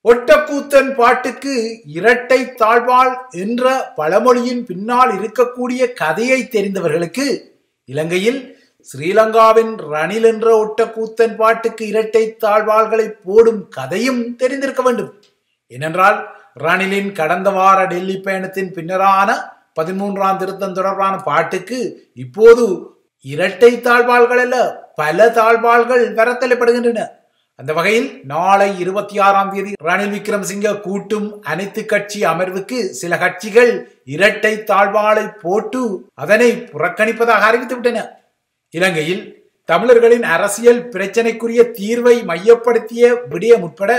ஒட்டக்கூத்தன் பாட்டுக்கு இரட்டை தாழ்வாள் என்ற பழமொழியின் பின்னால் இருக்கக்கூடிய கதையை தெரிந்தவர்களுக்கு இலங்கையில் ஸ்ரீலங்காவின் ரணில் என்ற ஒட்டக்கூத்தன் பாட்டுக்கு இரட்டை தாழ்வாள்களை போடும் கதையும் தெரிந்திருக்க வேண்டும் ஏனென்றால் ரணிலின் கடந்த வார டெல்லி பயணத்தின் பின்னரான பதிமூன்றாம் திருத்தம் தொடர்பான பாட்டுக்கு இப்போது இரட்டை தாழ்வாள்கள் அல்ல பல தாழ்வாள்கள் வரத்தலைப்படுகின்றன அந்த வகையில் நாளை இருபத்தி ஆறாம் தேதி ரணில் விக்ரமசிங்க கூட்டும் அனைத்து கட்சி அமர்வுக்கு சில கட்சிகள் இரட்டை தாழ்வாளை போட்டு அதனை புறக்கணிப்பதாக அறிவித்துவிட்டன இலங்கையில் தமிழர்களின் அரசியல் பிரச்சனைக்குரிய தீர்வை மையப்படுத்திய விடயம் உட்பட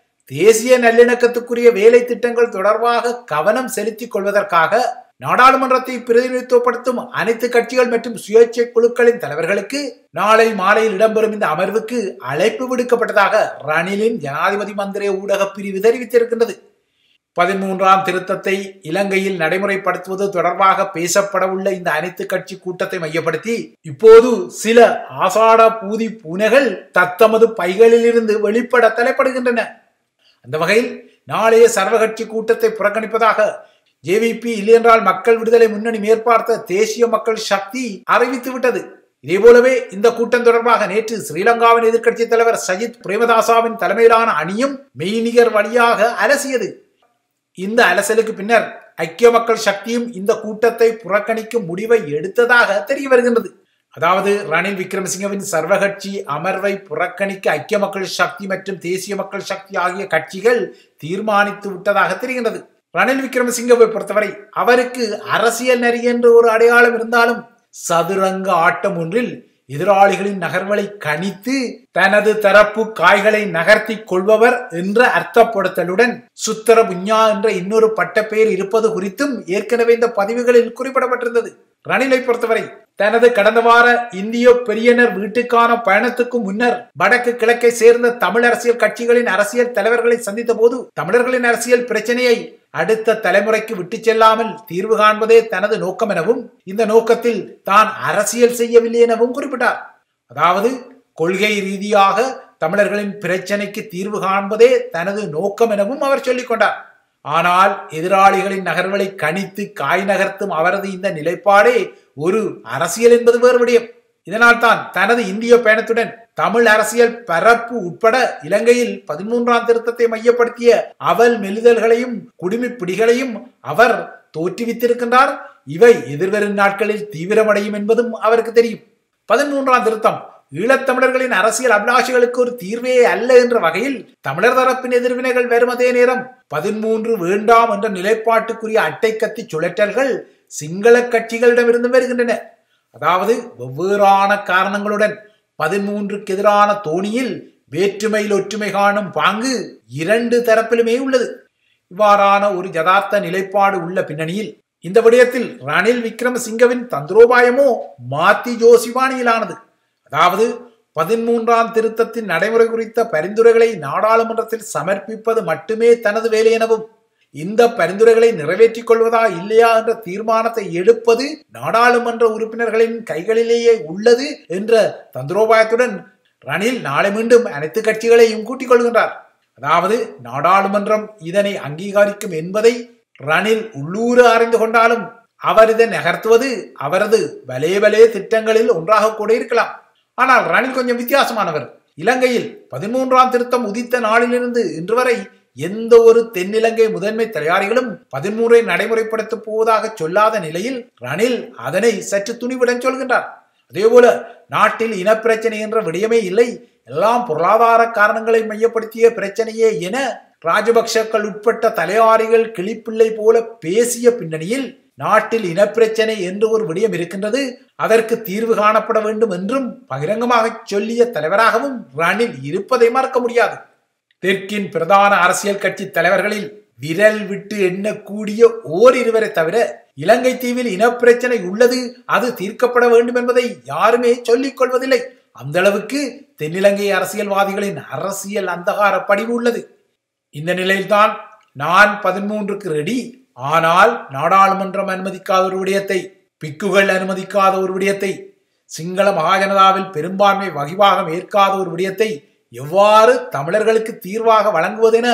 தேசிய நல்லிணக்கத்துக்குரிய வேலை திட்டங்கள் தொடர்பாக கவனம் செலுத்திக் கொள்வதற்காக நாடாளுமன்றத்தை பிரதிநிதித்துவப்படுத்தும் அனைத்து கட்சிகள் மற்றும் சுயேட்சை குழுக்களின் தலைவர்களுக்கு நாளை மாலையில் இடம்பெறும் இந்த அமர்வுக்கு அழைப்பு விடுக்கப்பட்டதாக ரணிலின் ஜனாதிபதி மந்திரிய ஊடக பிரிவு தெரிவித்திருக்கின்றது பதிமூன்றாம் திருத்தத்தை இலங்கையில் நடைமுறைப்படுத்துவது தொடர்பாக பேசப்படவுள்ள இந்த அனைத்து கட்சி கூட்டத்தை மையப்படுத்தி இப்போது சில ஆசாட பூதி பூனைகள் தத்தமது பைகளில் இருந்து வெளிப்பட தலைப்படுகின்றன அந்த வகையில் நாளைய சர்வகட்சி கூட்டத்தை புறக்கணிப்பதாக ஜேவிபி இல்லையென்றால் மக்கள் விடுதலை முன்னணி மேற்பார்த்த தேசிய மக்கள் சக்தி அறிவித்து விட்டது இதே போலவே இந்த கூட்டம் தொடர்பாக நேற்று ஸ்ரீலங்காவின் எதிர்க்கட்சி தலைவர் சஜித் பிரேமதாசாவின் தலைமையிலான அணியும் மெய்நிகர் வழியாக அலசியது இந்த அலசலுக்கு பின்னர் ஐக்கிய மக்கள் சக்தியும் இந்த கூட்டத்தை புறக்கணிக்கும் முடிவை எடுத்ததாக தெரிய வருகின்றது அதாவது ரணில் விக்ரமசிங்கவின் சர்வகட்சி அமர்வை புறக்கணிக்க ஐக்கிய மக்கள் சக்தி மற்றும் தேசிய மக்கள் சக்தி ஆகிய கட்சிகள் தீர்மானித்து விட்டதாக தெரிகின்றது ரணில் விக்ரமசிங்கவை பொறுத்தவரை அவருக்கு அரசியல் நெறி என்ற ஒரு அடையாளம் இருந்தாலும் சதுரங்க ஆட்டம் ஒன்றில் எதிராளிகளின் நகர்வலை கணித்து தனது தரப்பு காய்களை நகர்த்தி கொள்பவர் என்ற அர்த்தப்படுத்தலுடன் சுத்தர புஞ்ஞா என்ற இன்னொரு பட்டப்பெயர் இருப்பது குறித்தும் ஏற்கனவே இந்த பதிவுகளில் குறிப்பிடப்பட்டிருந்தது ரணிலை பொறுத்தவரை தனது கடந்த வார இந்திய பெரியனர் வீட்டுக்கான பயணத்துக்கு முன்னர் வடக்கு கிழக்கை சேர்ந்த தமிழ் அரசியல் கட்சிகளின் அரசியல் தலைவர்களை சந்தித்த போது தமிழர்களின் அரசியல் பிரச்சனையை அடுத்த தலைமுறைக்கு விட்டு செல்லாமல் தீர்வு காண்பதே தனது நோக்கம் எனவும் இந்த நோக்கத்தில் தான் அரசியல் செய்யவில்லை எனவும் குறிப்பிட்டார் அதாவது கொள்கை ரீதியாக தமிழர்களின் பிரச்சனைக்கு தீர்வு காண்பதே தனது நோக்கம் எனவும் அவர் சொல்லிக் கொண்டார் ஆனால் எதிராளிகளின் நகர்வுகளை கணித்து காய் நகர்த்தும் அவரது இந்த நிலைப்பாடே ஒரு அரசியல் என்பது வேறு விடயம் இதனால் தான் தனது இந்திய பயணத்துடன் தமிழ் அரசியல் பரப்பு உட்பட இலங்கையில் பதிமூன்றாம் திருத்தத்தை மையப்படுத்திய அவல் மெலிதல்களையும் குடிமி பிடிகளையும் அவர் தோற்றுவித்திருக்கின்றார் இவை எதிர்வரும் நாட்களில் தீவிரமடையும் என்பதும் அவருக்கு தெரியும் பதிமூன்றாம் திருத்தம் ஈழத்தமிழர்களின் அரசியல் அபிலாஷைகளுக்கு ஒரு தீர்வே அல்ல என்ற வகையில் தமிழர் தரப்பின் எதிர்வினைகள் வரும் அதே நேரம் பதிமூன்று வேண்டாம் என்ற நிலைப்பாட்டுக்குரிய அட்டை கத்தி சுழற்றல்கள் சிங்கள கட்சிகளிடமிருந்து வருகின்றன அதாவது வெவ்வேறான காரணங்களுடன் பதிமூன்றுக்கு எதிரான தோணியில் வேற்றுமையில் ஒற்றுமை காணும் பாங்கு இரண்டு தரப்பிலுமே உள்ளது இவ்வாறான ஒரு யதார்த்த நிலைப்பாடு உள்ள பின்னணியில் இந்த விடயத்தில் ரணில் விக்ரமசிங்கவின் தந்திரோபாயமோ மாத்தி ஜோசிவானியிலானது அதாவது பதிமூன்றாம் திருத்தத்தின் நடைமுறை குறித்த பரிந்துரைகளை நாடாளுமன்றத்தில் சமர்ப்பிப்பது மட்டுமே தனது வேலை எனவும் இந்த பரிந்துரைகளை நிறைவேற்றிக் கொள்வதா இல்லையா என்ற தீர்மானத்தை எடுப்பது நாடாளுமன்ற உறுப்பினர்களின் கைகளிலேயே உள்ளது என்ற தந்திரோபாயத்துடன் ரணில் நாளை மீண்டும் அனைத்து கட்சிகளையும் கூட்டிக் கொள்கின்றார் அதாவது நாடாளுமன்றம் இதனை அங்கீகரிக்கும் என்பதை ரணில் உள்ளூர அறிந்து கொண்டாலும் அவர் இதை நகர்த்துவது அவரது பலே பலே திட்டங்களில் ஒன்றாக கூட இருக்கலாம் ஆனால் ரணில் கொஞ்சம் வித்தியாசமானவர் இலங்கையில் பதிமூன்றாம் திருத்தம் உதித்த நாளிலிருந்து இன்று வரை எந்த ஒரு தென்னிலங்கை முதன்மை தலையாரிகளும் பதிமூன்றை நடைமுறைப்படுத்தப் போவதாக சொல்லாத நிலையில் ரணில் அதனை சற்று துணிவுடன் சொல்கின்றார் அதேபோல நாட்டில் இனப்பிரச்சனை என்ற விடயமே இல்லை எல்லாம் பொருளாதார காரணங்களை மையப்படுத்திய பிரச்சனையே என ராஜபக்சக்கள் உட்பட்ட தலையாரிகள் கிளிப்பிள்ளை போல பேசிய பின்னணியில் நாட்டில் இனப்பிரச்சனை என்று ஒரு விடயம் இருக்கின்றது அதற்கு தீர்வு காணப்பட வேண்டும் என்றும் பகிரங்கமாக சொல்லிய தலைவராகவும் ரணில் இருப்பதை மறக்க முடியாது தெற்கின் பிரதான அரசியல் கட்சி தலைவர்களில் விரல் விட்டு எண்ணக்கூடிய ஓர் இருவரை தவிர இலங்கை தீவில் இனப்பிரச்சனை உள்ளது அது தீர்க்கப்பட வேண்டும் என்பதை யாருமே சொல்லிக் கொள்வதில்லை அந்த அளவுக்கு தென்னிலங்கை அரசியல்வாதிகளின் அரசியல் அந்தகார படிவு உள்ளது இந்த நிலையில்தான் நான் பதிமூன்றுக்கு ரெடி ஆனால் நாடாளுமன்றம் அனுமதிக்காத ஒரு விடயத்தை பிக்குகள் அனுமதிக்காத ஒரு விடயத்தை சிங்கள மகாஜனதாவில் பெரும்பான்மை வகிவாகம் ஏற்காத ஒரு விடயத்தை எவ்வாறு தமிழர்களுக்கு தீர்வாக வழங்குவதென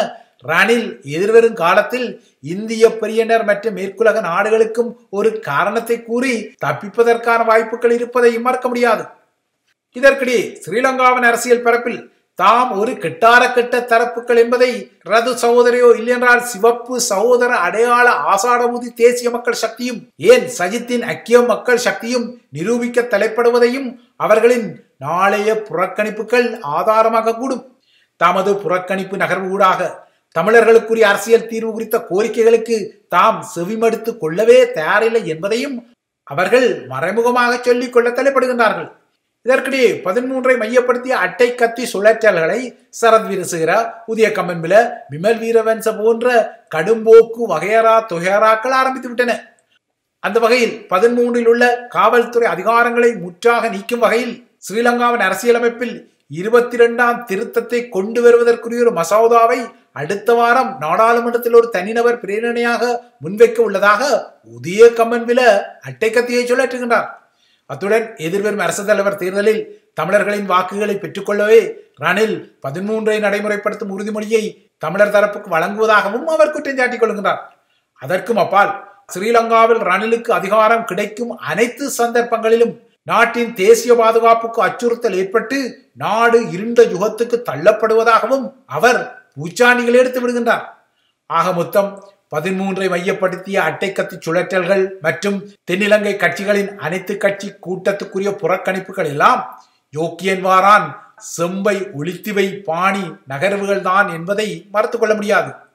ரணில் எதிர்வரும் காலத்தில் இந்திய பெரியனர் மற்றும் மேற்குலக நாடுகளுக்கும் ஒரு காரணத்தை கூறி தப்பிப்பதற்கான வாய்ப்புகள் இருப்பதையும் மறக்க முடியாது இதற்கிடையே ஸ்ரீலங்காவின் அரசியல் பரப்பில் தாம் ஒரு கெட்டார கெட்ட தரப்புகள் என்பதை ரது சகோதரியோ இல்லையென்றால் சிவப்பு சகோதர அடையாள ஆசாடமுதி தேசிய மக்கள் சக்தியும் ஏன் சஜித்தின் ஐக்கிய மக்கள் சக்தியும் நிரூபிக்க தலைப்படுவதையும் அவர்களின் நாளைய புறக்கணிப்புகள் ஆதாரமாக கூடும் தமது புறக்கணிப்பு நகர்வு ஊடாக தமிழர்களுக்குரிய அரசியல் தீர்வு குறித்த கோரிக்கைகளுக்கு தாம் செவிமடுத்து கொள்ளவே தயாரில்லை என்பதையும் அவர்கள் மறைமுகமாக சொல்லிக் கொள்ள தலைப்படுகின்றார்கள் இதற்கிடையே பதிமூன்றை மையப்படுத்திய அட்டை கத்தி சுழற்றல்களை சரத் வீரசேகரா உதய கம்மன்பில விமல் வீரவன்ச போன்ற கடும்போக்கு வகையரா தொகையராக்கள் ஆரம்பித்து விட்டன அந்த வகையில் பதிமூன்றில் உள்ள காவல்துறை அதிகாரங்களை முற்றாக நீக்கும் வகையில் ஸ்ரீலங்காவின் அரசியலமைப்பில் இருபத்தி இரண்டாம் திருத்தத்தை கொண்டு வருவதற்குரிய ஒரு மசோதாவை அடுத்த வாரம் நாடாளுமன்றத்தில் ஒரு தனிநபர் பிரேரணையாக முன்வைக்க உள்ளதாக உதய கம்மன்வில அட்டை கத்தியை சுழற்றுகின்றார் அத்துடன் எதிர்வரும் அரசு தலைவர் தேர்தலில் தமிழர்களின் வாக்குகளை பெற்றுக்கொள்ளவே ரணில் பதிமூன்றை நடைமுறைப்படுத்தும் உறுதிமொழியை தமிழர் தரப்புக்கு வழங்குவதாகவும் அவர் குற்றம் சாட்டிக் கொள்கின்றார் அதற்கும் அப்பால் ஸ்ரீலங்காவில் ரணிலுக்கு அதிகாரம் கிடைக்கும் அனைத்து சந்தர்ப்பங்களிலும் நாட்டின் தேசிய பாதுகாப்புக்கு அச்சுறுத்தல் ஏற்பட்டு நாடு இருண்ட யுகத்துக்கு தள்ளப்படுவதாகவும் அவர் பூச்சாண்டிகள் எடுத்து விடுகின்றார் ஆக மொத்தம் பதிமூன்றை மையப்படுத்திய அட்டைக்கத்தி சுழற்றல்கள் மற்றும் தென்னிலங்கை கட்சிகளின் அனைத்து கட்சி கூட்டத்துக்குரிய புறக்கணிப்புகள் எல்லாம் யோக்கியன் வாரான் செம்பை ஒளித்துவை பாணி நகர்வுகள் தான் என்பதை மறுத்துக் கொள்ள முடியாது